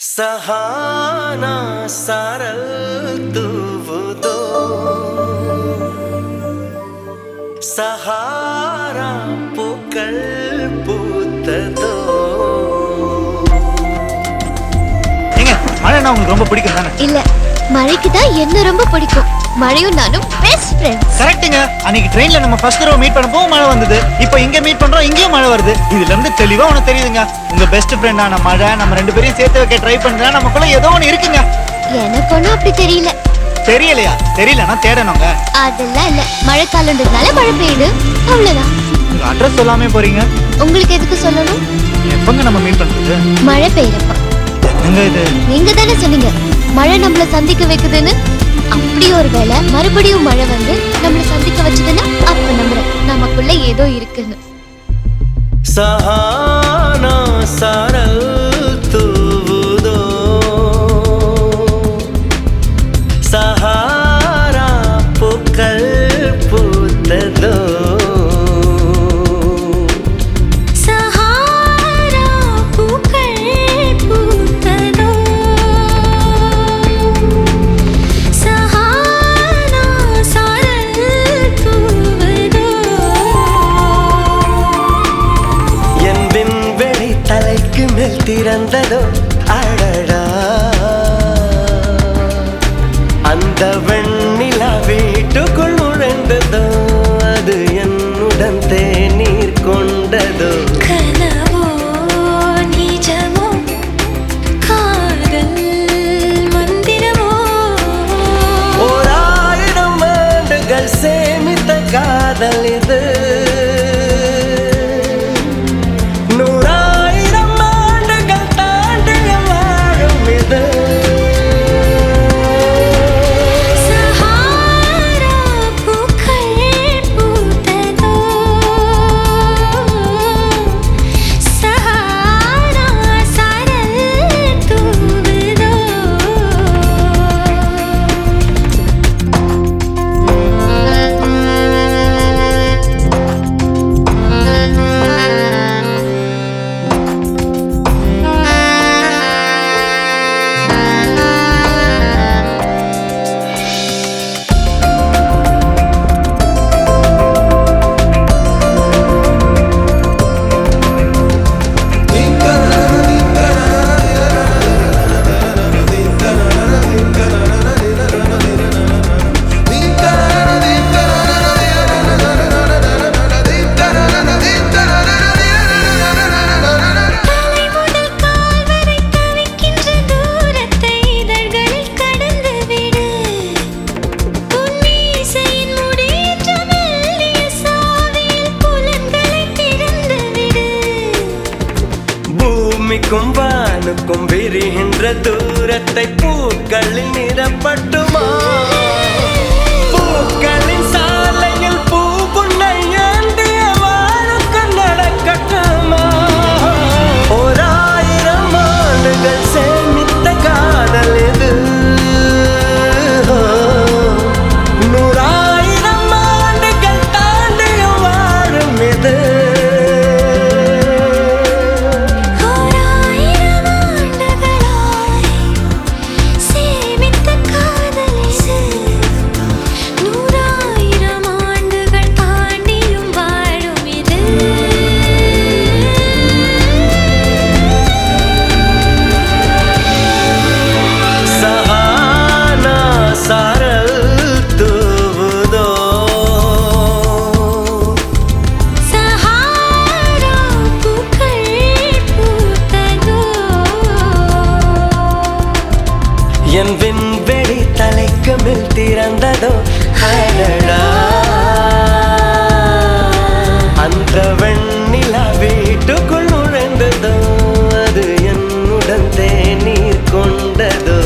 ಸಹಾನಾ ಸಾರಲ್ ತೂವುದೋ ಸಹಾರಾ பூக்கள் பூத்ததோ ஏங்க மழைனா உங்களுக்கு ரொம்ப பிடிக்கும் தானே இல்ல மழைக்கு தான் என்ன ரொம்ப பிடிக்கும் மழையும் நானும் பெஸ்ட் ஃப்ரெண்ட்ஸ் கரெக்ட்டுங்க அன்னைக்கு ட்ரெயின்ல நம்ம ஃபர்ஸ்ட் தடவை மீட் பண்ணப்போ மழை வந்தது இப்போ இங்க மீட் பண்றோம் இங்கேயும் மழை வருது இதுல இருந்து தெளிவா உனக்கு தெரியுதுங்க உங்க பெஸ்ட் ஃப்ரெண்டான மழை நம்ம ரெண்டு பேரையும் சேர்த்து வைக்க ட்ரை பண்றேன் நமக்குள்ள ஏதோ ஒன்று இருக்குங்க எனக்கு ஒன்றும் அப்படி தெரியல தெரியலையா தெரியலன்னா தேடணுங்க அதெல்லாம் இல்ல மழைக்காலன்றதுனால மழை பெய்யுது அவ்வளவுதான் உங்க அட்ரஸ் சொல்லாமே போறீங்க உங்களுக்கு எதுக்கு சொல்லணும் எப்பங்க நம்ம மீட் பண்றது மழை பெய்யறப்ப எங்க இது நீங்க தானே சொன்னீங்க மழை நம்மள சந்திக்க வைக்குதுன்னு அப்படி ஒரு வேளை மறுபடியும் மழை வந்து நம்மள சந்திக்க வச்சதுன்னா அப்ப நம்புறேன் நமக்குள்ள ஏதோ இருக்குன்னு ಸಹಾನಾ ಸಾರಲ್ ತೂವುದೋ ಸಹಾರಾ பூக்கள் பூத்ததோ சஹாரா பூக்கள் பூத்ததோ சஹாரா சாரல் தூவதோ என் விண்வெளி தலைக்கு மேல் திறந்ததோ அடடா அந்த வெண்ணிலா வீட்டுக்குள் நுழைந்ததோ அது என்னுடன் தேநீர் கொண்டதோ கனவோ நிஜமோ காதல் மந்திரமோ ஓராயிரம் ஆண்டுகள் சேமித்த காதல் இது நூறாயிரம் ஆண்டுகள் தாண்டிய வாழும் இது சஹாரா பூக்கள் பூத்ததோ சஹாரா சாரல் தூவதோ தலை முதல் கால் வரை தவிக்கின்ற தூரத்தை இதழ்களில் கடந்து விடு உன் மீசையின் முடியற்ற மெல்லிய சாவியில் புலன்களை திறந்து விடு பூமிக்கும் வானுக்கும் விரிகின்ற தூரத்தை பூக்களில் நிறப்பட்டுமா பூக்களின் சாலையில் பூப்புன்னை ஏந்திய வாழுக்கு நடக்கட்டுமா ஓராயிரம் ஆண்டுகள் சேமித்த காதல் இது நூறாயிரம் ஆண்டுகள் தாண்டிய வாழும் இது ஓராயிரம் ஆண்டுகளாய் சேமித்த காதலிசு நூறாயிரம் ஆண்டுகள் தாண்டியும் வாழும் இது ಸಹಾನಾ ಸಾರಲ್ ತೂವುದೋ சஹாரா பூக்கள் பூத்ததோ என் விண்வெளி தலைக்கு மேல் திறந்ததோ அடடா அந்த வெண்ணிலா வீட்டுக்குள் நுழைந்ததோ அது என்னுடன் தேநீர் கொண்டதோ